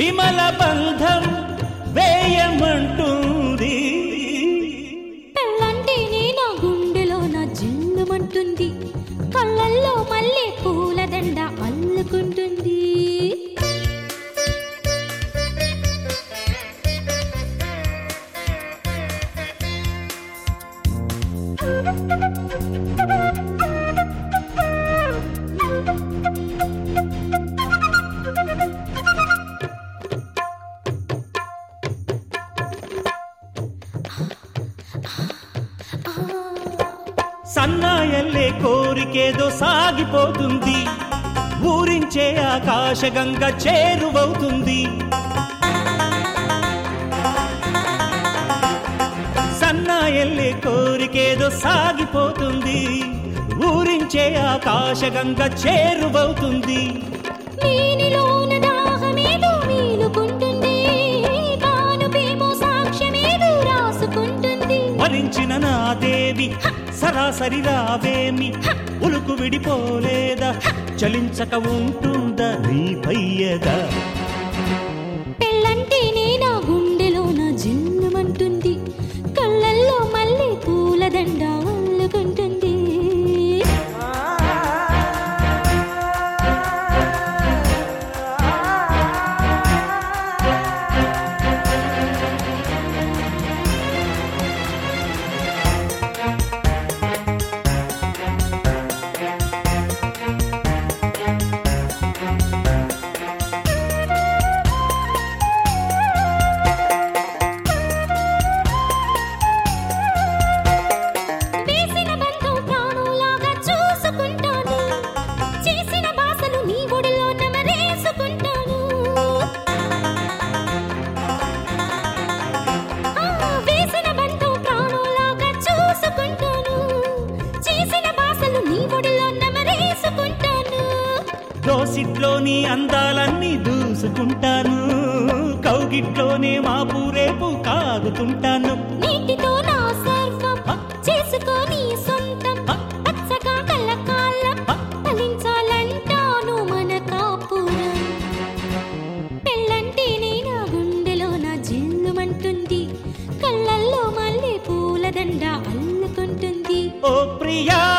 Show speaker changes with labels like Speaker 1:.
Speaker 1: చీమల బంధం వేయమంటుంది
Speaker 2: పెళ్ళంటేనే నా గుండెలో నా జిల్లుమంటుంది కళ్ళల్లో మళ్ళీ పూలదండ అల్లుకుంటుంది
Speaker 1: సన్నాయల్లే కోరికేదో సాగిపోతుంది ఊరించే ఆకాశగంగ చేరువవుతుంది సన్నాయల్లే కోరికేదో సాగిపోతుంది ఊరించే ఆకాశగంగ చేరువవుతుంది
Speaker 2: మీనిలోన దాహమేదో మీలుకుంటుంది కానుపేమో సాక్ష్యమేదో రాసుకుంటుంది
Speaker 1: వరించిన నా దేవి సరాసరి రావేమి ఉలుకు విడిపోలేదా చలించక ఉంటుందా నీ పయ్యదా
Speaker 2: పెళ్ళంటేనే నా గుండెలో నా జిల్లుమంటుంది కళ్ళల్లో మళ్ళీ పూలదండ అల్లుకుంటుంది వేసిన బంధం ప్రాణులాగా చూసుకుంటాను చేసిన భాషలు నీ ఒడిలో నమరేసుకుంటాను ఆ, వేసిన బంధం ప్రాణులాగా చూసుకుంటాను చేసిన భాషలు నీ ఒడిలో నమరేసుకుంటాను
Speaker 1: దోసిట్లోని అందాలన్నీ దూసుకుంటాను కౌగిట్లోనే మాపు రేపు కాగుతుంటాను
Speaker 2: నీటితో నా సర్వం చేసుకొని సొంతం పచ్చగా కళ్ళకాలం ఫలించాలంటాను మన కాపురం పెళ్ళంటేనే నా గుండెలో నా జిల్లుమంటుంది కళ్ళల్లో మళ్ళీ పూలదండ అల్లుకుంటుంది
Speaker 1: ఓ ప్రియా